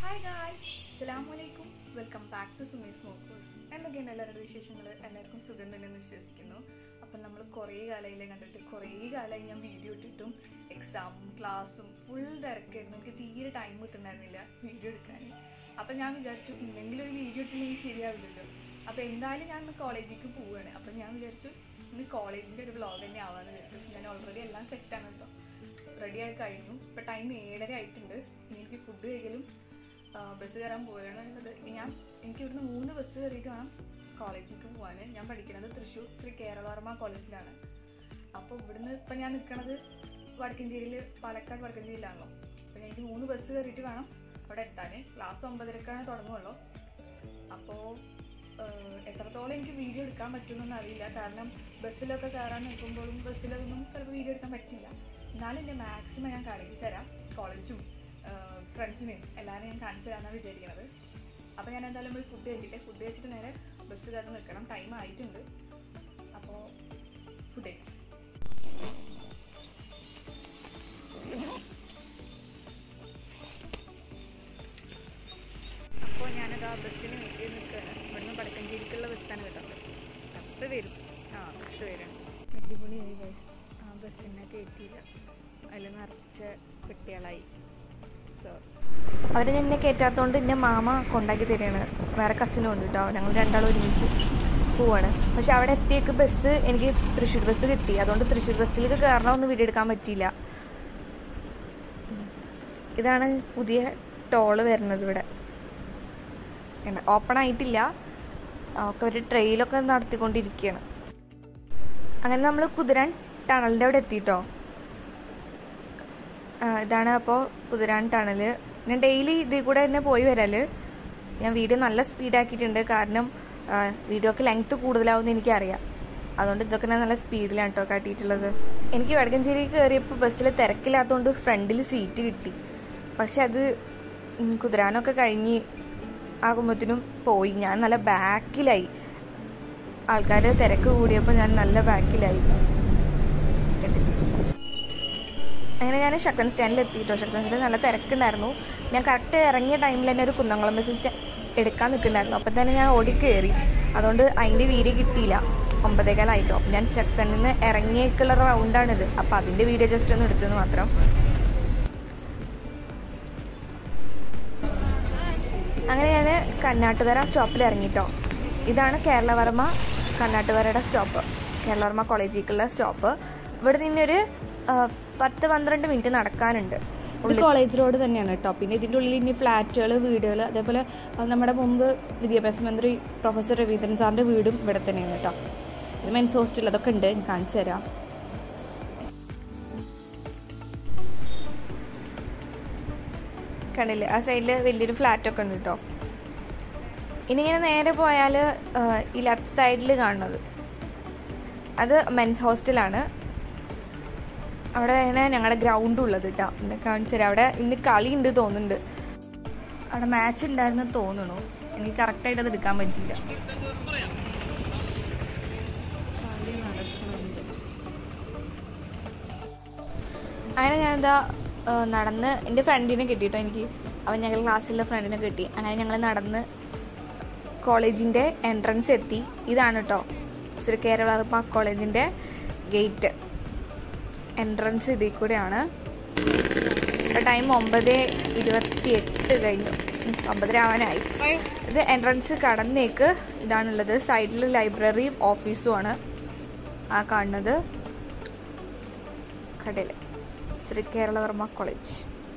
Hi guys അസ്സലാമു അലൈക്കും welcome back to സുമീസ് മോക്കോസ് എന്തൊക്കെയാണ് എല്ലാവരുടെ വിശേഷങ്ങൾ എല്ലാവർക്കും സുഖം തന്നെയെന്ന് വിശ്വസിക്കുന്നു അപ്പം നമ്മൾ കുറേ കാലമായില്ലേ കണ്ടിട്ട് കുറേ കാലമായി ഞാൻ വീഡിയോ ഇട്ടിട്ടും എക്സാമും ക്ലാസ്സും ഫുൾ തിരക്കായിരുന്നു എനിക്ക് തീരെ ടൈം കിട്ടുന്നുണ്ടായിരുന്നില്ല വീഡിയോ എടുക്കാൻ അപ്പം ഞാൻ വിചാരിച്ചു ഇന്നെങ്കിലും ഒരു വീഡിയോ ഇട്ടില്ലെങ്കിൽ ശരിയാവില്ലല്ലോ അപ്പോൾ എന്തായാലും ഞാൻ ഇന്ന് കോളേജിലേക്ക് പോവുകയാണ് അപ്പം ഞാൻ വിചാരിച്ചു ഇന്ന് കോളേജിൻ്റെ ഒരു വ്ളോഗ് തന്നെ ആവാമെന്ന് വിചാരിച്ചു ഞാൻ ഓൾറെഡി എല്ലാം സെറ്റാണ് കേട്ടോ റെഡി ആയി കഴിഞ്ഞു ഇപ്പം ടൈം ഏഴര ആയിട്ടുണ്ട് ഇനി എനിക്ക് ഫുഡ് കഴിക്കലും ആ, ബസ് കയറാൻ പോവുകയാണ് ഉള്ളത് ഇനി ഞാൻ എനിക്ക് ഇവിടുന്ന് മൂന്ന് ബസ് കയറിയിട്ട് വേണം കോളേജിലേക്ക് പോകാൻ ഞാൻ പഠിക്കുന്നത് തൃശ്ശൂർ ശ്രീ കേരളവർമ്മ കോളേജിലാണ് അപ്പോൾ ഇവിടുന്ന് ഇപ്പം ഞാൻ നിൽക്കുന്നത് വടക്കഞ്ചേരിയിൽ പാലക്കാട് വടക്കഞ്ചേരിയിലാണല്ലോ അപ്പോൾ എനിക്ക് മൂന്ന് ബസ് കയറിയിട്ട് വേണം അവിടെ എത്താൻ ക്ലാസ് ഒമ്പതരക്കാണ് തുടങ്ങുള്ളൂ അപ്പോൾ എത്രത്തോളം എനിക്ക് വീഡിയോ എടുക്കാൻ പറ്റുമെന്നൊന്നും അറിയില്ല കാരണം ബസ്സിലൊക്കെ കയറാൻ നിൽക്കുമ്പോഴും ബസ്സിലൊന്നും ചിലപ്പോൾ വീഡിയോ എടുക്കാൻ പറ്റില്ല എന്നാലും എൻ്റെ മാക്സിമം ഞാൻ കാണിച്ചു തരാം കോളേജും ഫ്രണ്ട്സിനെയും എല്ലാവരും ഞാൻ കാണിച്ചു തരാമെന്നാണ് വിചാരിക്കുന്നത് അപ്പോൾ ഞാൻ എന്തായാലും പോയി ഫുഡ് കഴിച്ചിട്ട് ഫുഡ് കഴിച്ചിട്ട് നേരെ ബസ് കയറി നിൽക്കണം ടൈം ആയിട്ടുണ്ട് അപ്പോൾ ഫുഡ് കഴിക്കാം അപ്പോൾ ഞാനത് ആ ബസ്സിന് വെയിറ്റ് ചെയ്ത് നിൽക്കുകയാണ് ഇവിടുന്ന് വടക്കഞ്ചേരിക്കുള്ള ബസ്സാണ് കേട്ടോ അപ്പോൾ വരും ആ ബസ് വരണം അടിപൊളിയായി ഗൈസ് ആ ബസ്സിനെ കയറ്റിയില്ല അതിൽ നിറച്ച കുട്ടികളായി സോ അവർ എന്നെ കയറ്റാത്തതുകൊണ്ട് എൻ്റെ മാമ കൊണ്ടാക്കി തരികയാണ് വേറെ കസിനും ഉണ്ട് കേട്ടോ ഞങ്ങൾ രണ്ടാളും ഒരുമിച്ച് പോവാണ് പക്ഷെ അവിടെ എത്തിയേക്ക് ബസ് എനിക്ക് തൃശ്ശൂർ ബസ് കിട്ടി അതുകൊണ്ട് തൃശ്ശൂർ ബസ്സിലേക്ക് കയറണമെന്ന് വീഡിയോ എടുക്കാൻ പറ്റിയില്ല ഇതാണ് പുതിയ ടോള് വരുന്നത് ഇവിടെ ഓപ്പൺ ആയിട്ടില്ല ഒക്കെ ഒരു ട്രെയിലൊക്കെ നടത്തിക്കൊണ്ടിരിക്കുകയാണ് അങ്ങനെ നമ്മൾ കുതിരാൻ ടണലിൻ്റെ അവിടെ എത്തിട്ടോ ആ, ഇതാണ് അപ്പോൾ കുതിരാൻ ടണല് ഞാൻ ഡെയിലി ഇതിൽ കൂടെ തന്നെ പോയി വരല് ഞാൻ വീഡിയോ നല്ല സ്പീഡാക്കിയിട്ടുണ്ട് കാരണം ആ, വീഡിയോക്ക് ലെങ്ത് കൂടുതലാവുമെന്ന് എനിക്കറിയാം അതുകൊണ്ട് ഇതൊക്കെ ഞാൻ നല്ല സ്പീഡിലാണ് കേട്ടോ കാട്ടിയിട്ടുള്ളത് എനിക്ക് വടക്കഞ്ചേരി കയറിയപ്പോൾ ബസ്സിൽ തിരക്കില്ലാത്തതുകൊണ്ട് ഫ്രണ്ടിൽ സീറ്റ് കിട്ടി പക്ഷെ അത് ഉം, കുതിരാനൊക്കെ കഴിഞ്ഞ് ആകുമ്പോഴത്തേനും പോയി ഞാൻ നല്ല ബാക്കിലായി ആൾക്കാർ തിരക്ക് കൂടിയപ്പോൾ ഞാൻ നല്ല ബാക്കിലായി അങ്ങനെ ഞാൻ ശക്തൻ സ്റ്റാൻഡിൽ എത്തിയിട്ടോ ശക്തൻ സ്റ്റാൻഡിൽ നല്ല തിരക്കുണ്ടായിരുന്നു ഞാൻ കറക്റ്റ് ഇറങ്ങിയ ടൈമിൽ തന്നെ ഒരു കുന്നംകുളം ബസ് സ്റ്റാ എടുക്കാൻ നിൽക്കുന്നുണ്ടായിരുന്നു അപ്പം തന്നെ ഞാൻ ഓടി കയറി അതുകൊണ്ട് അതിൻ്റെ വീഡിയോ കിട്ടിയില്ല ഒമ്പതേകാലായിട്ടോ ഞാൻ ശക്തനിൽ നിന്ന് ഇറങ്ങിയേക്കുള്ള റൗണ്ടാണിത് അപ്പം അതിൻ്റെ വീഡിയോ ജസ്റ്റ് ഒന്ന് എടുത്തെന്ന് മാത്രം അങ്ങനെ ഞാൻ കന്നാട്ടുകര സ്റ്റോപ്പിൽ ഇറങ്ങിട്ടോ ഇതാണ് കേരളവർമ്മ കന്നാട്ടുകരയുടെ സ്റ്റോപ്പ് കേരളവർമ്മ കോളേജിലേക്കുള്ള സ്റ്റോപ്പ് ഇവിടെ നിന്നൊരു ആ, പത്ത് പന്ത്രണ്ട് മിനിറ്റ് നടക്കാനുണ്ട് കോളേജ് റോഡ് തന്നെയാണ് കേട്ടോ പിന്നെ ഇതിൻ്റെ ഉള്ളിൽ ഇനി ഫ്ലാറ്റുകൾ വീടുകൾ അതേപോലെ ആ, നമ്മുടെ മുമ്പ് വിദ്യാഭ്യാസ മന്ത്രി പ്രൊഫസർ രവീന്ദ്രൻ സാറിൻ്റെ വീടും ഇവിടെ തന്നെയാണ് കേട്ടോ ഇത് മെൻസ് ഹോസ്റ്റൽ അതൊക്കെ ഉണ്ട് ഞാൻ കാണിച്ചു തരാം കണ്ടില്ലേ ആ സൈഡിൽ വലിയൊരു ഫ്ലാറ്റ് ഒക്കെ ഉണ്ട് കേട്ടോ ഇനി ഇങ്ങനെ നേരെ പോയാൽ ഈ ലെഫ്റ്റ് സൈഡിൽ കാണുന്നത് അത് മെൻസ് ഹോസ്റ്റലാണ് അവിടെ ആണ് ഞങ്ങളുടെ ഗ്രൗണ്ട് ഉള്ളത് കേട്ടോ എന്നെ കാണിച്ചു തരാം അവിടെ ഇന്ന് കളി ഉണ്ട് തോന്നുന്നുണ്ട് അവിടെ മാച്ച് ഉണ്ടായിരുന്നു തോന്നുന്നു എനിക്ക് കറക്റ്റായിട്ട് അത് എടുക്കാൻ പറ്റിയില്ല കളി നടക്കുന്നുണ്ട് അങ്ങനെ ഞാൻ എന്താ നടന്ന് എൻ്റെ ഫ്രണ്ടിനെ കിട്ടിട്ടോ എനിക്ക് അവൻ ഞങ്ങൾ ക്ലാസ്സിലെ ഫ്രണ്ടിനെ കിട്ടി അങ്ങനെ ഞങ്ങൾ നടന്ന് കോളേജിൻ്റെ എൻട്രൻസ് എത്തി ഇതാണ് കേട്ടോ ശ്രീ കേരള കോളേജിൻ്റെ ഗേറ്റ് എൻട്രൻസ് ഇതിൽ കൂടെയാണ് ടൈം ഒമ്പത് ഇരുപത്തി എട്ട് കഴിഞ്ഞു ഉം, ഒമ്പതര ആവാനായി ഇത് എൻട്രൻസ് കടന്നേക്ക് ഇതാണുള്ളത് സൈഡിൽ ലൈബ്രറിയും ഓഫീസുമാണ് ആ കാണുന്നത് കടയില് ശ്രീ കേരളവർമ്മ കോളേജ്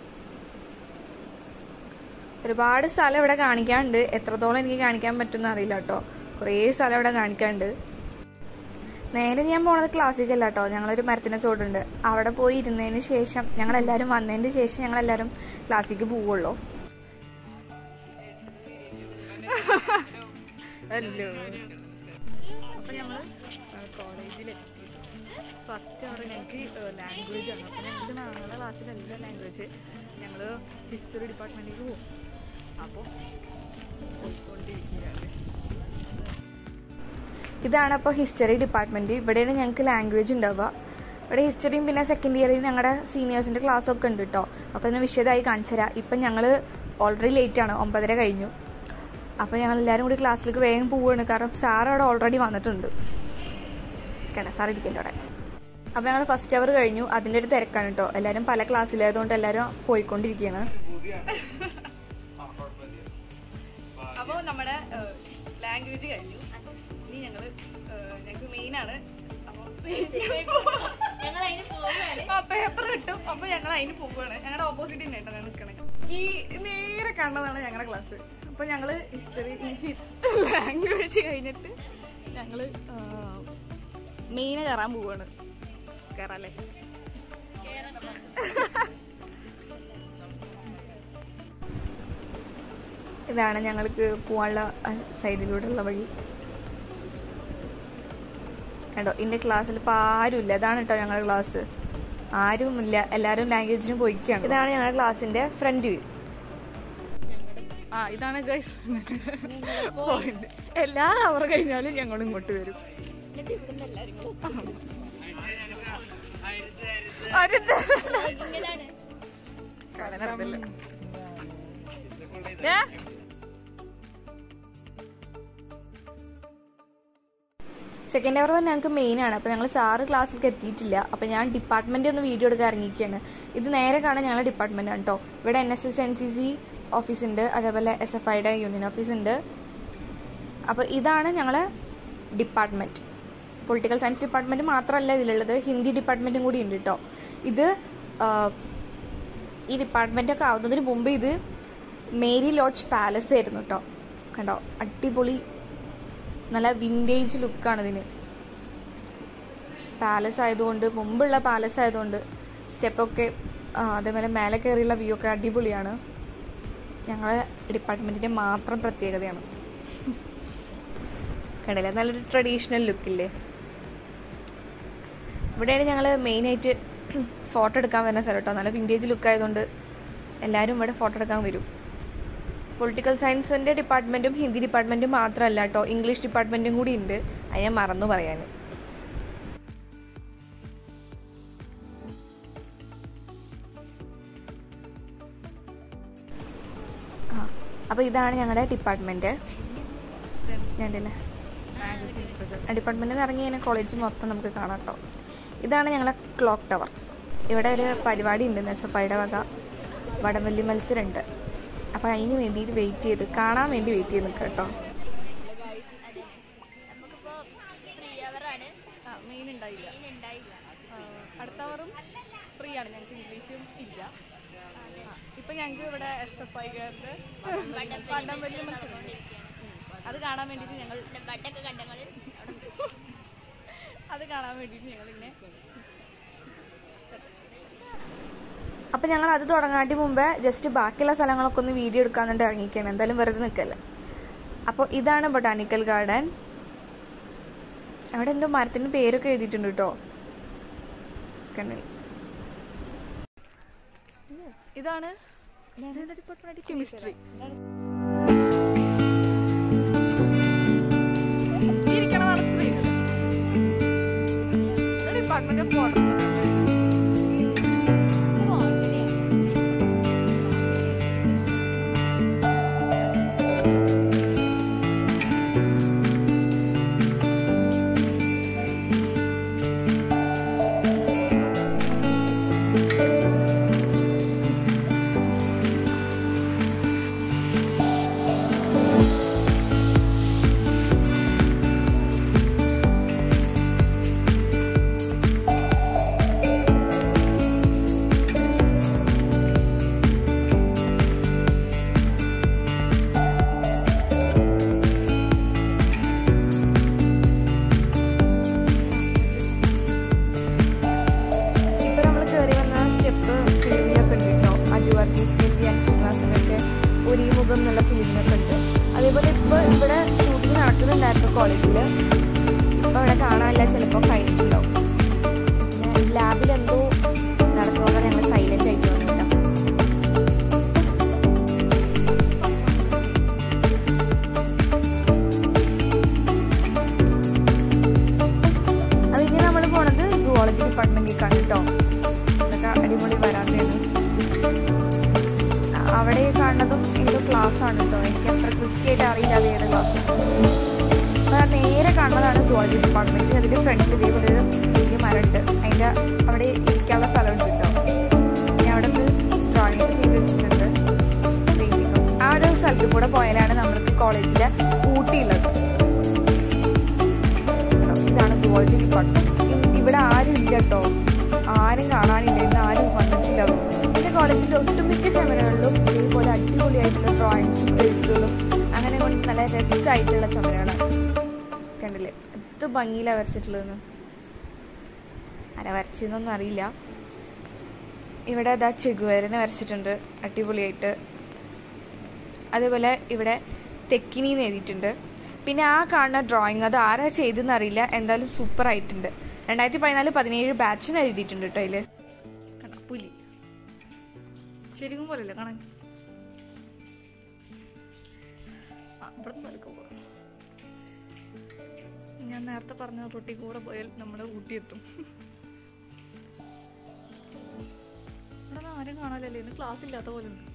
ഒരുപാട് സ്ഥലം ഇവിടെ കാണിക്കാനുണ്ട് എത്രത്തോളം എനിക്ക് കാണിക്കാൻ പറ്റുമെന്ന് അറിയില്ല കേട്ടോ കുറേ സ്ഥലം ഇവിടെ കാണിക്കാനുണ്ട് നേരെ ഞാൻ പോണത് ക്ലാസ്സിക്കല്ല കേട്ടോ ഞങ്ങളൊരു മരത്തിന് ചോടുണ്ട് അവിടെ പോയി ഇരുന്നതിന് ശേഷം ഞങ്ങളെല്ലാവരും വന്നതിന് ശേഷം ഞങ്ങളെല്ലാവരും ക്ലാസ്സിക്ക് പോവുള്ളൂ ഹലോ അപ്പോൾ ഞങ്ങൾ കോളേജിലെത്തി ഫസ്റ്റ് അവർ ഞങ്ങൾക്ക് ലാംഗ്വേജ് ആണ് അപ്പോൾ ഞങ്ങൾക്ക് നാളെ ക്ലാസ്സിലല്ല ലാംഗ്വേജ് ഞങ്ങൾ ഹിസ്റ്ററി ഡിപ്പാർട്ട്മെൻറ്റിലേക്ക് പോകും അപ്പോൾ പോയിക്കൊണ്ടിരിക്കുകയാണ് ഇതാണ് അപ്പോൾ ഹിസ്റ്ററി ഡിപ്പാർട്ട്മെന്റ് ഇവിടെയാണ് ഞങ്ങൾക്ക് ലാംഗ്വേജ് ഉണ്ടാവുക ഇവിടെ ഹിസ്റ്ററിയും പിന്നെ സെക്കൻഡ് ഇയറിൽ ഞങ്ങളുടെ സീനിയേഴ്സിന്റെ ക്ലാസ് ഒക്കെ ഉണ്ട് കേട്ടോ അപ്പോൾ ഞാൻ വിശദമായി കാണിച്ചു തരാം ഇപ്പം ഞങ്ങൾ ഓൾറെഡി ലേറ്റ് ആണ് ഒമ്പതര കഴിഞ്ഞു അപ്പോൾ ഞങ്ങൾ എല്ലാവരും കൂടി ക്ലാസ്സിലേക്ക് വേഗം പോവുകയാണ് കാരണം സാർ അവിടെ ഓൾറെഡി വന്നിട്ടുണ്ട് കേട്ടോ സാർ ഇരിക്കണ്ട അവിടെ അപ്പോൾ ഞങ്ങൾ ഫസ്റ്റ് അവർ കഴിഞ്ഞു അതിൻ്റെ ഒരു തിരക്കാണ് കേട്ടോ എല്ലാവരും പല ക്ലാസ്സിലായതുകൊണ്ട് എല്ലാവരും പോയിക്കൊണ്ടിരിക്കുകയാണ് അപ്പോൾ നമ്മുടെ ലാംഗ്വേജ് കഴിഞ്ഞു ഇനി ഞങ്ങള് ഞങ്ങൾക്ക് മെയിൻ ആണ് ഞങ്ങൾ അതിന് പോവുകയാണ് ആ പേപ്പർ കിട്ടും അപ്പൊ ഞങ്ങൾ അതിന് പോവുകയാണ് ഞങ്ങളുടെ ഓപ്പോസിറ്റ് തന്നെ കേട്ടോ നിൽക്കണേ ഈ നേരെ കാണുന്നതാണ് ഞങ്ങളുടെ ക്ലാസ് അപ്പൊ ഞങ്ങള് ഹിസ്റ്ററി ലാംഗ്വേജ് കഴിഞ്ഞിട്ട് ഞങ്ങള് മെയിന് കയറാൻ പോവാണ് കയറാല്ലേ ഇതാണ് ഞങ്ങൾക്ക് പോകാനുള്ള സൈഡിലൂടെയുള്ള വഴി കണ്ടോ എൻ്റെ ക്ലാസ്സിൽ ഇപ്പോൾ ആരുമില്ല ഇതാണ് കേട്ടോ ഞങ്ങളുടെ ക്ലാസ് ആരുമില്ല എല്ലാവരും ലാംഗ്വേജിന് പോയിക്കാണ് ഇതാണ് ഞങ്ങളുടെ ക്ലാസ്സിന്റെ ഫ്രണ്ട് വ്യൂ ആ ഇതാണ് ഗൈസ് പോയിന്റ് എല്ലാ അവർ കഴിഞ്ഞാലും ഞങ്ങൾ ഇങ്ങോട്ട് വരും എന്നിട്ട് ഇവിടുന്ന് എല്ലാവരും ഇങ്ങനെയാണ് കലനറില്ല സെക്കൻഡ് അവർ ഞങ്ങൾക്ക് മെയിൻ ആണ് അപ്പോൾ ഞങ്ങൾ സാറ് ക്ലാസ്സിലേക്ക് എത്തിയിട്ടില്ല അപ്പോൾ ഞാൻ ഡിപ്പാർട്ട്മെന്റ് ഒന്ന് വീഡിയോ എടുക്കാൻ ഇറങ്ങിയിരിക്കുകയാണ് ഇത് നേരെ കാണാൻ ഞങ്ങളുടെ ഡിപ്പാർട്ട്മെന്റ് ആണ് കേട്ടോ ഇവിടെ N S S N C C office ഉണ്ട് അതേപോലെ എസ് എഫ് ഐയുടെ യൂണിയൻ ഓഫീസ് ഉണ്ട് അപ്പോൾ ഇതാണ് ഞങ്ങളെ ഡിപ്പാർട്ട്മെന്റ് പൊളിറ്റിക്കൽ സയൻസ് ഡിപ്പാർട്ട്മെന്റ് മാത്രമല്ല ഇതിലുള്ളത് ഹിന്ദി ഡിപ്പാർട്ട്മെന്റും കൂടി ഉണ്ട് കേട്ടോ ഇത് ആ, ഈ ഡിപ്പാർട്ട്മെന്റ് ഒക്കെ ആവുന്നതിന് മുമ്പ് ഇത് മേരി ലോഡ്ജ് പാലസ് ആയിരുന്നു കേട്ടോ കണ്ടോ അടിപൊളി നല്ല വിൻറ്റേജ് ലുക്കാണ് ഇതിന് പാലസ് ആയതുകൊണ്ട് മുമ്പുള്ള പാലസ് ആയതുകൊണ്ട് സ്റ്റെപ്പൊക്കെ അതേപോലെ മേലെ കയറിയുള്ള വ്യൂ ഒക്കെ അടിപൊളിയാണ് ഞങ്ങളെ ഡിപ്പാർട്ട്മെന്റിന്റെ മാത്രം പ്രത്യേകതയാണ് കണ്ടില്ലേ നല്ലൊരു ട്രഡീഷണൽ ലുക്കില്ലേ ഇവിടെയാണ് ഞങ്ങൾ മെയിനായിട്ട് ഫോട്ടോ എടുക്കാൻ വരുന്ന സ്ഥലം കേട്ടോ നല്ല വിൻറ്റേജ് ലുക്ക് ആയതുകൊണ്ട് എല്ലാവരും ഇവിടെ ഫോട്ടോ എടുക്കാൻ വരും പൊളിറ്റിക്കൽ സയൻസിന്റെ ഡിപ്പാർട്ട്മെന്റും ഹിന്ദി ഡിപ്പാർട്ട്മെന്റും മാത്രമല്ല കേട്ടോ ഇംഗ്ലീഷ് ഡിപ്പാർട്ട്മെന്റും കൂടി ഉണ്ട് അത് ഞാൻ മറന്നു പറയാൻ ആ അപ്പോൾ ഇതാണ് ഞങ്ങളുടെ ഡിപ്പാർട്ട്മെന്റ് ഞാണ്ടല്ലേ ഡിപ്പാർട്ട്മെന്റിൽ നിന്ന് ഇറങ്ങി കഴിഞ്ഞാൽ കോളേജ് മൊത്തം നമുക്ക് കാണാം കേട്ടോ ഇതാണ് ഞങ്ങളെ ക്ലോക്ക് ടവർ ഇവിടെ ഒരു പരിപാടി ഉണ്ട് എസ് എഫ് ഐയുടെ വക വടംവല്ലി മത്സരമുണ്ട് അപ്പോൾ അതിന് വേണ്ടിയിട്ട് വെയിറ്റ് ചെയ്ത് കാണാൻ വേണ്ടി വെയിറ്റ് ചെയ്ത് നിൽക്കുക കേട്ടോ നമുക്കിപ്പോ ഫ്രീ അവറാണ് മെയിൻ ഉണ്ടായില്ല മെയിൻ ഉണ്ടായില്ല ആ, അടുത്ത അവറും ഫ്രീ ആണ് ഞങ്ങൾക്ക് ഇംഗ്ലീഷും ഇല്ല ആ, ഇപ്പൊ ഞങ്ങൾക്ക് ഇവിടെ എസ് എഫ് ഐക്കാരുടെ വണ്ടം വലിയ മത്സരം അത് കാണാൻ വേണ്ടിയിട്ട് ഞങ്ങൾ പിന്നെ ബട്ടൊക്കെ കണ്ടങ്ങള് അത് കാണാൻ വേണ്ടിയിട്ട് ഞങ്ങൾ ഇങ്ങനെ അപ്പം ഞങ്ങൾ അത് തുടങ്ങാട്ടി മുമ്പേ ജസ്റ്റ് ബാക്കിയുള്ള സ്ഥലങ്ങളൊക്കെ ഒന്ന് വീഡിയോ എടുക്കാന്നിട്ട് ഇറങ്ങിക്കുകയാണ് എന്തായാലും വെറുതെ നിൽക്കല്ല അപ്പോൾ ഇതാണ് ബൊട്ടാനിക്കൽ ഗാർഡൻ അവിടെ എന്തോ മരത്തിന്റെ പേരൊക്കെ എഴുതിയിട്ടുണ്ട് കേട്ടോ കണ്ണിൽ ഇതാണ് കെമിസ്ട്രി ഡിപ്പാർട്ട്മെന്റ് ഫോട്ടോ ഇപ്പൊ നമ്മൾ കയറി വന്ന സ്റ്റെപ്പ് ഫിലിമിലൊക്കെ ഉണ്ട് കേട്ടോ അജുവർത്തി സ്കെറ്റി ആൻഡ് ശ്രീനിവാസനൊക്കെ ഒരു മുഖം എന്നുള്ള ഫിലിമിനൊക്കെ ഉണ്ട് അതേപോലെ ഇപ്പൊ ഇവിടെ ഷൂട്ടിംഗ് നടക്കുന്നുണ്ടായിരുന്നു കോളേജിൽ ഇപ്പൊ ഇവിടെ കാണാനില്ല ചിലപ്പോൾ കഴിഞ്ഞിട്ടുണ്ടാവും പിന്നെ ലാബിൽ എന്തോ നടക്കുമ്പോൾ ഞങ്ങൾ സൈലന്റ് ആയിട്ട് വന്നു കേട്ടോ അത് ഇനി നമ്മൾ പോണത് സുവോളജി ഡിപ്പാർട്ട്മെന്റിലേക്കാണ് കേട്ടോ അതൊക്കെ അടിപൊളി വരാതെയാണ് അവിടെ കാണുന്നതും ഏതോ ക്ലാസ് ആണ് കേട്ടോ എനിക്ക് അത്ര കൃത്യമായിട്ട് അറിയില്ല അത് ഏത് ക്ലാസ് അപ്പോൾ ആ നേരെ കാണുന്നതാണ് ജോലി ഡിപ്പാർട്ട്മെന്റ് അതിന്റെ ഫ്രണ്ടിൽ ഇതേപോലെ ഒരു വലിയ മരമുണ്ട് അതിന്റെ അവിടെ ഇരിക്കാനുള്ള സ്ഥലമുണ്ട് കേട്ടോ ഞാൻ അവിടെ ഡ്രോയിങ് ചെയ്ത് വെച്ചിട്ടുണ്ട് പെയിന്റിങ് ആ ഒരു സ്ഥലത്ത് കൂടെ പോയാലാണ് നമ്മൾക്ക് കോളേജിലെ ഊട്ടിയുള്ളത് ഇതാണ് സുവോളജി ഡിപ്പാർട്ട്മെന്റ് ഇവിടെ ആരും ഇല്ല കേട്ടോ ആരും കാണാനില്ല ഇന്ന് ആരും വന്നിട്ടില്ല എൻ്റെ കോളേജിൻ്റെ ഒട്ടുമിക്ക ചുമരകളിലും ഇതേപോലെ അടിപൊളിയായിട്ടുള്ള ഡ്രോയിങ്സും എഴുത്തുകളും അങ്ങനെ കൊണ്ട് നല്ല രസമായിട്ടുള്ള ചുമരകളാണ് കണ്ടില്ലേ എന്ത് ഭംഗിയിലാണ് വരച്ചിട്ടുള്ളതെന്ന് ആരാ വരച്ചതെന്നൊന്നും അറിയില്ല ഇവിടെ അതാ ചെകുവേരനെ വരച്ചിട്ടുണ്ട് അടിപൊളിയായിട്ട് അതേപോലെ ഇവിടെ തെക്കിനിന്ന് എഴുതിയിട്ടുണ്ട് പിന്നെ ആ കാണുന്ന ഡ്രോയിങ് അത് ആരാ ചെയ്തെന്ന് അറിയില്ല എന്തായാലും സൂപ്പർ ആയിട്ടുണ്ട് രണ്ടായിരത്തി പതിനാല് പതിനേഴ് ബാച്ചിന് എഴുതിയിട്ടുണ്ട് കേട്ടോ അതില് കണ്ടോ, പുലി ശരിക്കും പോലല്ലേ കാണാൻ ആ, ഇവിടുന്ന് പതുക്കെ പോവാം. ഞാൻ നേരത്തെ പറഞ്ഞ റൊട്ടി കൂടെ പോയാൽ നമ്മുടെ ഊട്ടി എത്തും ഇവിടെ ആരും കാണാനല്ലേ ഇന്ന് ക്ലാസ് ഇല്ലാത്ത പോലെ ഉണ്ട്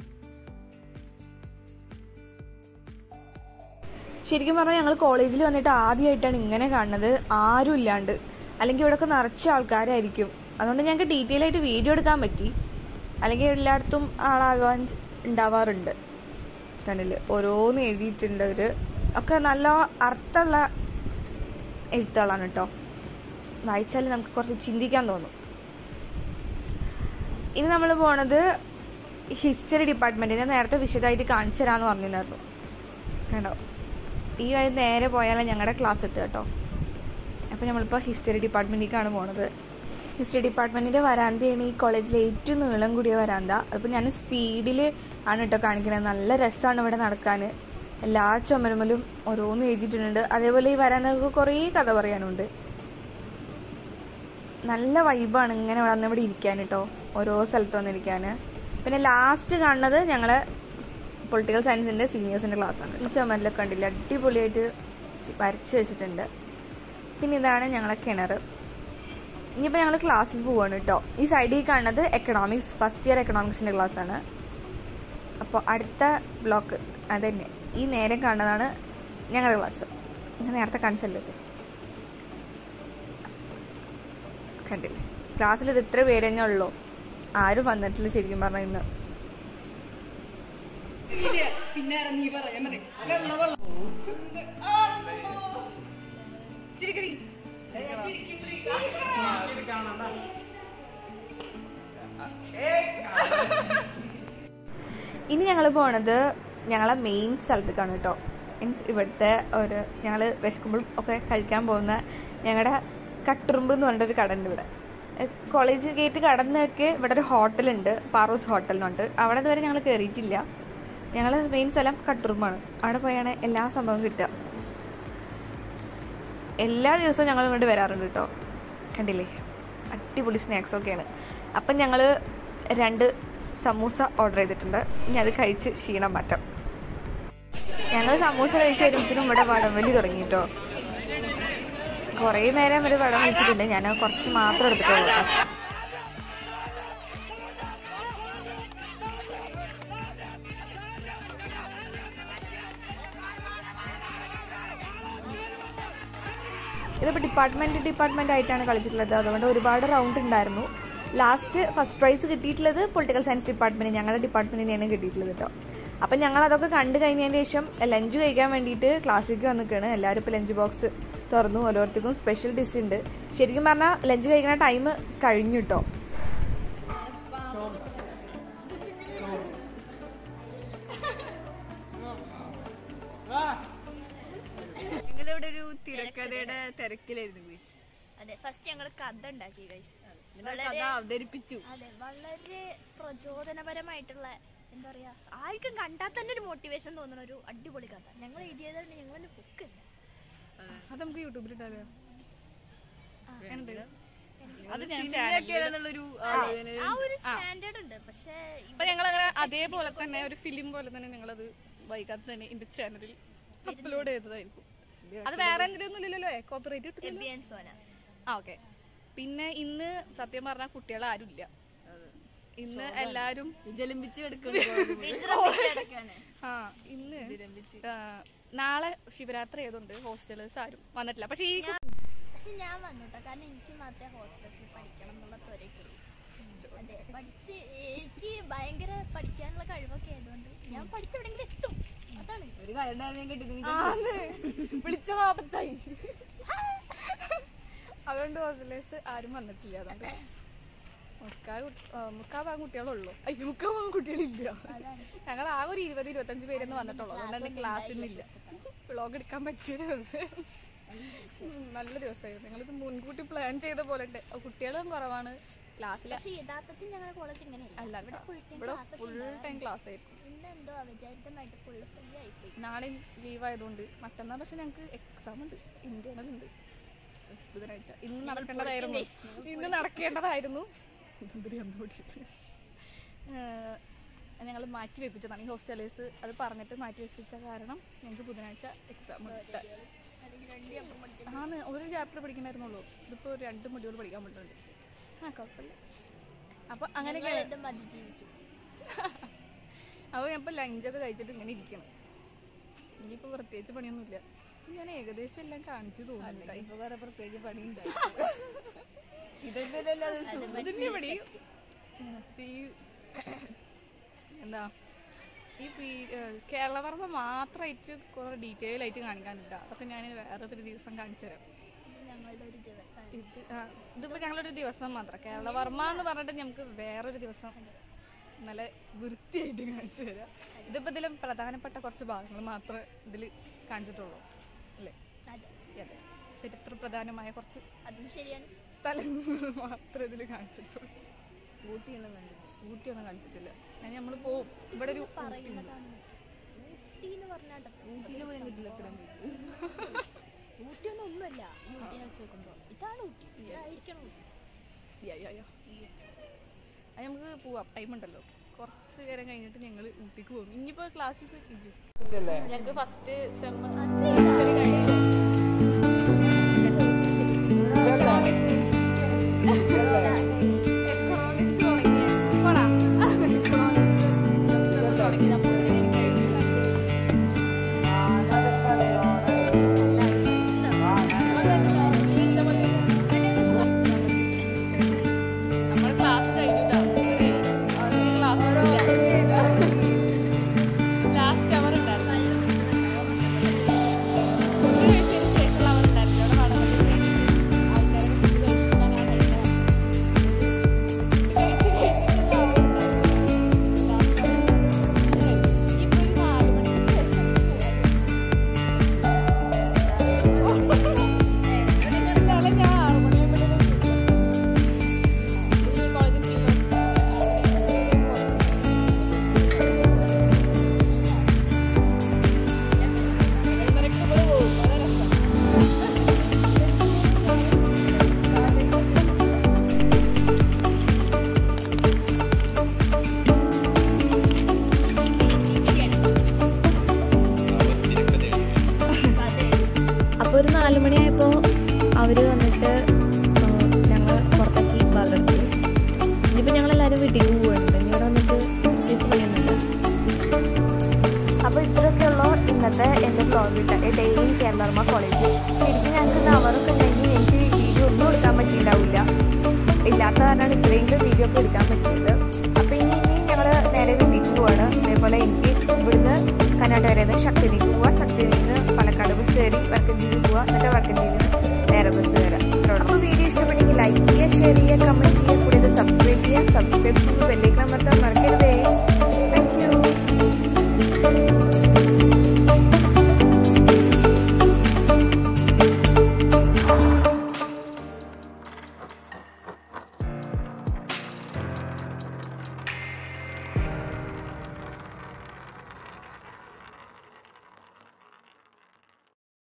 ശരിക്കും പറഞ്ഞാൽ ഞങ്ങൾ കോളേജിൽ വന്നിട്ട് ആദ്യമായിട്ടാണ് ഇങ്ങനെ കാണുന്നത് ആരും ഇല്ലാണ്ട് അല്ലെങ്കിൽ ഇവിടെയൊക്കെ നിറച്ച ആൾക്കാരായിരിക്കും അതുകൊണ്ട് ഞങ്ങൾക്ക് ഡീറ്റെയിൽ ആയിട്ട് വീഡിയോ എടുക്കാൻ പറ്റി അല്ലെങ്കിൽ എല്ലായിടത്തും ആളാകാൻ ഉണ്ടാവാറുണ്ട് കണ്ടില് ഓരോന്ന് എഴുതിയിട്ടുണ്ട് അവര് ഒക്കെ നല്ല അർത്ഥമുള്ള എഴുത്തുകളാണ് കേട്ടോ വായിച്ചാൽ നമുക്ക് കുറച്ച് ചിന്തിക്കാൻ തോന്നും ഇനി നമ്മൾ പോണത് ഹിസ്റ്ററി ഡിപ്പാർട്ട്മെന്റിനെ നേരത്തെ വിശദമായിട്ട് കാണിച്ചു തരാന്ന് പറഞ്ഞിരുന്നു കണ്ടോ ഈ വഴി നേരെ പോയാലേ ഞങ്ങളുടെ ക്ലാസ് എത്തുക കേട്ടോ അപ്പോൾ നമ്മളിപ്പോൾ ഹിസ്റ്ററി ഡിപ്പാർട്ട്മെൻറ്റിലേക്കാണ് പോണത് ഹിസ്റ്ററി ഡിപ്പാർട്ട്മെൻറ്റിൻ്റെ വരാന്തയാണ് ഈ കോളേജിലെ ഏറ്റവും നീളം കൂടിയ വരാന്ത അതിപ്പോൾ ഞാൻ സ്പീഡിൽ ആണ് കേട്ടോ കാണിക്കുന്നത് നല്ല രസമാണ് ഇവിടെ നടക്കാൻ എല്ലാ ചുമരുമലും ഓരോന്ന് എഴുതിയിട്ടുണ്ട് അതേപോലെ ഈ വരാന്തക്ക് കുറേ കഥ പറയാനുണ്ട് നല്ല വൈബാണ് ഇങ്ങനെ വന്ന് ഇവിടെ ഇരിക്കാൻ കേട്ടോ ഓരോ സ്ഥലത്ത് വന്നിരിക്കാൻ പിന്നെ ലാസ്റ്റ് കാണുന്നത് ഞങ്ങളെ പൊളിറ്റിക്കൽ സയൻസിന്റെ സീനിയേഴ്സിന്റെ ക്ലാസ്സാണ് ഈ ചുമരിലൊക്കെ കണ്ടില്ല അടിപൊളിയായിട്ട് ചി- വരച്ച് വെച്ചിട്ടുണ്ട് പിന്നെ ഇതാണ് ഞങ്ങളെ കിണർ ഇനിയിപ്പോൾ ഞങ്ങൾ ക്ലാസ്സിൽ പോവാണ് കേട്ടോ ഈ സൈഡിൽ കാണുന്നത് എക്കണോമിക്സ് ഫസ്റ്റ് ഇയർ എക്കണോമിക്സിന്റെ ക്ലാസ് ആണ് അപ്പോൾ അടുത്ത ബ്ലോക്ക് അതന്നെ ഈ നേരം കാണുന്നതാണ് ഞങ്ങളുടെ ക്ലാസ് ഞാൻ നേരത്തെ കാണിച്ചല്ലോ ഇത്. കണ്ടില്ലേ ക്ലാസ്സിൽ ഇത് ഇത്ര പേര് തന്നെ ഉള്ളൂ ആരും വന്നിട്ടില്ല ശരിക്കും പറഞ്ഞ ഇന്ന് ഇനി ഞങ്ങൾ പോണത് ഞങ്ങളെ മെയിൻ സ്ഥലത്തേക്കാണ് കേട്ടോ മീൻസ് ഇവിടുത്തെ ഒരു ഞങ്ങൾ വിശക്കുമ്പോൾ ഒക്കെ കഴിക്കാൻ പോകുന്ന ഞങ്ങളുടെ കട്ടുറുമ്പ് എന്ന് പറഞ്ഞിട്ടൊരു കട ഉണ്ട് ഇവിടെ എഹ് കോളേജ് ഗേറ്റ് കടന്നൊക്കെ ഇവിടെ ഒരു ഹോട്ടലുണ്ട് പാറൂസ് ഹോട്ടൽ എന്നുണ്ട് അവിടെ ഇതുവരെ ഞങ്ങൾ കയറിയിട്ടില്ല ഞങ്ങൾ മെയിൻ സ്ഥലം കട്ടുറുമ്പാണ് അവിടെ പോയാണ് എല്ലാ സംഭവവും കിട്ടുക എല്ലാ ദിവസവും ഞങ്ങൾ ഇങ്ങോട്ട് വരാറുണ്ട് കേട്ടോ കണ്ടില്ലേ അടിപൊളി സ്നാക്സ് ഒക്കെയാണ് അപ്പം ഞങ്ങൾ രണ്ട് സമൂസ ഓർഡർ ചെയ്തിട്ടുണ്ട് ഇനി അത് കഴിച്ച് ക്ഷീണം മാറ്റാം ഞങ്ങൾ സമൂസ കഴിച്ച് വരുമ്പോഴത്തേനും ഇവിടെ വടം വലി തുടങ്ങി കേട്ടോ കുറേ നേരം ഒരു വടം വെച്ചിട്ടുണ്ട് ഞാൻ കുറച്ച് മാത്രം എടുത്തിട്ടുള്ളൂ കേട്ടോ ഇതിപ്പോൾ ഡിപ്പാർട്ട്മെന്റ് ഡിപ്പാർട്ട്മെന്റ് ആയിട്ടാണ് കളിച്ചിട്ടുള്ളത് അതുകൊണ്ട് ഒരുപാട് റൗണ്ട് ഉണ്ടായിരുന്നു ലാസ്റ്റ് ഫസ്റ്റ് പ്രൈസ് കിട്ടിയിട്ടുള്ളത് പൊളിറ്റിക്കൽ സയൻസ് ഡിപ്പാർട്ട്മെന്റ് ഞങ്ങളുടെ ഡിപ്പാർട്ട്മെന്റിനെയാണ് കിട്ടിയിട്ടുള്ളത് കേട്ടോ അപ്പം ഞങ്ങൾ അതൊക്കെ കണ്ടു കഴിഞ്ഞതിന് ശേഷം ലഞ്ച് കഴിക്കാൻ വേണ്ടിയിട്ട് ക്ലാസ്സിലേക്ക് വന്നിക്കാണ് എല്ലാവരും ഇപ്പോൾ ലഞ്ച് ബോക്സ് തുറന്നു ഓരോരുത്തർക്കും സ്പെഷ്യൽ ഡിഷ് ഉണ്ട് ശരിക്കും പറഞ്ഞാൽ ലഞ്ച് കഴിക്കുന്ന ടൈം കഴിഞ്ഞു കേട്ടോ ഞങ്ങളിവിടെ ഒരു തിരക്കഥയുടെ തിരക്കിലായിരുന്നു guys. അതെ ഫസ്റ്റ് ഞങ്ങൾ കഥ ഉണ്ടാക്കി ഗൈസ് എന്നിട്ട് കഥ അവതരിപ്പിച്ചു അതെ വളരെ പ്രചോദനപരമായിട്ടുള്ള എന്താ പറയാ ആർക്കും കണ്ടാൽ തന്നെ ഒരു മോട്ടിവേഷൻ തോന്നുന്ന ഒരു അടിപൊളി കഥ ഞങ്ങൾ എഴുതിയതാണ് ഞങ്ങൾ ബുക്ക് അത് നമുക്ക് യൂട്യൂബിൽ ഇട്ടാലോ അത് സിനിമയൊക്കെയാണെന്നുള്ളൊരു ആലോചന ആ ഒരു സ്റ്റാൻഡേർഡ് ഉണ്ട് പക്ഷേ അപ്പൊ ഞങ്ങൾ അങ്ങനെ അതേപോലെ തന്നെ ഒരു ഫിലിം പോലെ തന്നെ ഞങ്ങളത് വൈകാതെ തന്നെ എന്റെ ചാനലിൽ അപ്ലോഡ് ചെയ്തതായിരിക്കും അത് വേറെ എന്തെങ്കിലും ഇല്ലല്ലോ കോപ്പറേറ്റ് കിട്ടുന്നില്ല എബിയൻ സോന ആ ഓക്കെ പിന്നെ ഇന്ന് സത്യം പറഞ്ഞാൽ കുട്ടികൾ ആരുമില്ല ഇന്ന് എല്ലാരും വിജലംബിച്ച് കിടക്കാണ് ആ ഇന്ന് ആ, നാളെ ശിവരാത്രി ആയതുകൊണ്ട് ഹോസ്റ്റലേഴ്സ് ആരും വന്നിട്ടില്ല പക്ഷെ ഈ പക്ഷെ ഞാൻ വന്നുട്ടോ കാരണം എനിക്ക് മാത്രമേ ഹോസ്റ്റൽസിൽ പഠിക്കണം എന്നുള്ള ത്വരയ്ക്കുള്ളൂ അതെ പഠിച്ച് എനിക്ക് ഭയങ്കര പഠിക്കാനുള്ള കഴിവൊക്കെ ആയതുകൊണ്ട് ഞാൻ പഠിച്ചെവിടെങ്കിലും എത്തും അതാണ് ഒരു കാരണം കിട്ടി ആന്ന്. വിളിച്ച ആപത്തായി അതുകൊണ്ട് ഹോസ്റ്റലേഴ്സ് ആരും വന്നിട്ടില്ല അതുകൊണ്ട് മുക്കാ കുട്ടി- ആ, മുക്കാ ഭാഗം കുട്ടികളുള്ളൂ അയ്യോ മുക്കാ ഭാഗം കുട്ടികളില്ല ഞങ്ങൾ ആ ഒരു ഇരുപത് ഇരുപത്തഞ്ച് പേരൊന്നും വന്നിട്ടുള്ളൂ അതുകൊണ്ട് തന്നെ ക്ലാസ്സിലില്ല വ്ളോഗ് എടുക്കാൻ പറ്റിയ ദിവസം ഉം, നല്ല ദിവസമായിരുന്നു ഞങ്ങളിത് മുൻകൂട്ടി പ്ലാൻ ചെയ്ത പോലെ ഉണ്ട് കുട്ടികളും കുറവാണ് ക്ലാസ്സിൽ പക്ഷെ യഥാർത്ഥത്തിൽ ഞങ്ങളുടെ കോളേജ് ഇങ്ങനെയല്ല അല്ല ഇവിടെ ഫുൾ ടൈം ഇവിടെ ക്ലാസ് ഫുൾ ടൈം ക്ലാസ് ആയിരിക്കും ഇന്ന് എന്തോ അവിചാരിതമായിട്ട് ഫുള്ള് ഫ്രീ ആയിപ്പോയി നാളെ ലീവ് ആയതുകൊണ്ട് മറ്റന്നാൾ പക്ഷെ ഞങ്ങൾക്ക് എക്സാം ഉണ്ട് ഇന്റേണൽ ഉണ്ട് ബുധനാഴ്ച ഇന്ന് നടക്കേണ്ടതായിരുന്നു ഇന്ന് നടക്കേണ്ടതായിരുന്നു ഞങ്ങൾ മാറ്റി വെപ്പിച്ചതാണ് ഈ ഹോസ്റ്റലേഴ്സ് അത് പറഞ്ഞിട്ട് മാറ്റി വെപ്പിച്ച കാരണം ഞങ്ങൾക്ക് ബുധനാഴ്ച എക്സാം ഉണ്ട് ആന്ന് ഒരു ചാപ്റ്റർ പഠിക്കണമായിരുന്നുള്ളൂ ഇതിപ്പോൾ രണ്ട് മൊഡ്യൂൾ പഠിക്കാൻ പറ്റുന്നുണ്ട് ആ കുഴപ്പമില്ല അപ്പോൾ അങ്ങനെയൊക്കെയാണ് ഇതും അതിജീവിച്ചു അപ്പോൾ ഞാൻ ഇപ്പോൾ ലഞ്ചൊക്കെ കഴിച്ചിട്ട് ഇങ്ങനെ ഇരിക്കണം ഇനിയിപ്പോൾ പ്രത്യേകിച്ച് പണിയൊന്നുമില്ല ഞാൻ ഏകദേശം എല്ലാം കാണിച്ചു തോന്നുന്നുണ്ട് ഇപ്പൊ കൊറേ പ്രത്യേകിച്ച് പണി ഉണ്ടായി ഇതന്നെയല്ലേ അത് സുഖം. ഇതിന്റെ പണി ഈ എന്താ ഈ പീ- ഏഹ് കേരളവർമ്മ മാത്രമായിട്ട് കുറെ ഡീറ്റെയിൽ ആയിട്ട് കാണിക്കാനുണ്ട് അതൊക്കെ ഞാൻ വേറെ ഒരു ദിവസം കാണിച്ചു തരാം ഇത് ഞങ്ങളുടെ ഒരു ദിവസമാണ് ഇത് ആ, ഇതിപ്പോ ഞങ്ങളൊരു ദിവസം മാത്രം കേരളവർമ്മ എന്ന് പറഞ്ഞിട്ട് നമുക്ക് വേറൊരു ദിവസം നല്ല വൃത്തിയായിട്ട് കാണിച്ചു തരാം ഇതിപ്പോ ഇതിലും പ്രധാനപ്പെട്ട കുറച്ച് ഭാഗങ്ങൾ മാത്രമേ ഇതിൽ കാണിച്ചിട്ടുള്ളൂ അല്ലേ അതെ അതെ ചരിത്ര പ്രധാനമായ കുറച്ച് അതും ശരിയാണ് സ്ഥലങ്ങൾ മാത്രമേ ഇതിൽ കാണിച്ചിട്ടുള്ളൂ ഊട്ടിയൊന്നും കണ്ടില്ല ഊട്ടിയൊന്നും കാണിച്ചിട്ടില്ല ഞാൻ നമ്മൾ പോവും ഇവിടെ ഒരു പറയുന്നതാണ് ഊട്ടി എന്ന് പറഞ്ഞാൽ ഊട്ടിയിൽ പോയി കിട്ടില്ല ഇത്രയും ഊട്ടി ഒന്നും ഒന്നുമല്ല ഈ ഊട്ടിനെ വെച്ച് നോക്കുമ്പോ ഇതാണ് ഊട്ടി ഇതായിരിക്കണം ഊട്ടി യാ, യാ, യാ. അത് നമുക്ക് പോവാം ടൈം ഉണ്ടല്ലോ കുറച്ച് നേരം കഴിഞ്ഞിട്ട് ഞങ്ങൾ ഊട്ടിക്ക് പോകും ഇനിയിപ്പോ ക്ലാസ്സിൽ ഞങ്ങൾക്ക് ഫസ്റ്റ് സെം നമ്മൾ ക്ലാസ് കഴിഞ്ഞിട്ടാണ് ക്ലാസ് ലാസ്റ്റ് അവർ ഉണ്ടായിരുന്നു ശേഷമുള്ള അവർ ഉണ്ടായിരുന്നു അവിടെ പാടാൻ അപ്പോൾ ഒരു നാല് മണിയായപ്പോൾ അവർ വന്നിട്ട് ഞങ്ങൾ പുറത്താക്കി വളർത്തി ഇനിയിപ്പോൾ ഞങ്ങളെല്ലാവരും വീട്ടിലേക്ക് പോവുകയാണ് ഇനി ഇവിടെ വന്നിട്ട് പ്രത്യേകിച്ച് പണിയൊന്നുമില്ല അപ്പോൾ ഇത്രയൊക്കെയുള്ളൂ ഇന്നത്തെ എൻ്റെ ബ്ലോഗ് ഡെയിലി കേരളർമ്മ കോളേജ് ശരിക്കും ഞങ്ങൾക്ക് ഇന്ന് അവർക്ക് ഉണ്ടെങ്കിൽ എനിക്ക് വീഡിയോ ഒന്നും എടുക്കാൻ പറ്റിയിട്ടുണ്ടാവില്ല ഇല്ലാത്ത കാരണമാണ് ഇത്രയെങ്കിലും വീഡിയോ ഒക്കെ എടുക്കാൻ പറ്റിയത് അപ്പോൾ ഇനി ഇനി ഞങ്ങൾ നേരെ വീട്ടിലേക്ക് പോവാണ് അതേപോലെ എനിക്ക് ഇവിടുന്ന് കർണാടക വരെ നിന്ന് ശക്തിയിലേക്ക് പോവാം ശക്തിയിൽ നിന്ന് പാലക്കാട് ബസ് കയറി വർക്കഞ്ചേരി പോവാം എന്നിട്ട് വർക്കഞ്ചേരിയിൽ നിന്ന് നേരെ ബസ് കയറാം അപ്പോൾ വീഡിയോ ഇഷ്ടപ്പെട്ടെങ്കിൽ ലൈക്ക് ചെയ്യുക ഷെയർ ചെയ്യുക കമൻറ്റ് ചെയ്യുക കൂടെ സബ്സ്ക്രൈബ് ചെയ്യുക സബ്സ്ക്രൈബ് ചെയ്യുമ്പോൾ ബെല്ലേക്ക് അമർത്താൻ മറക്കരുതേ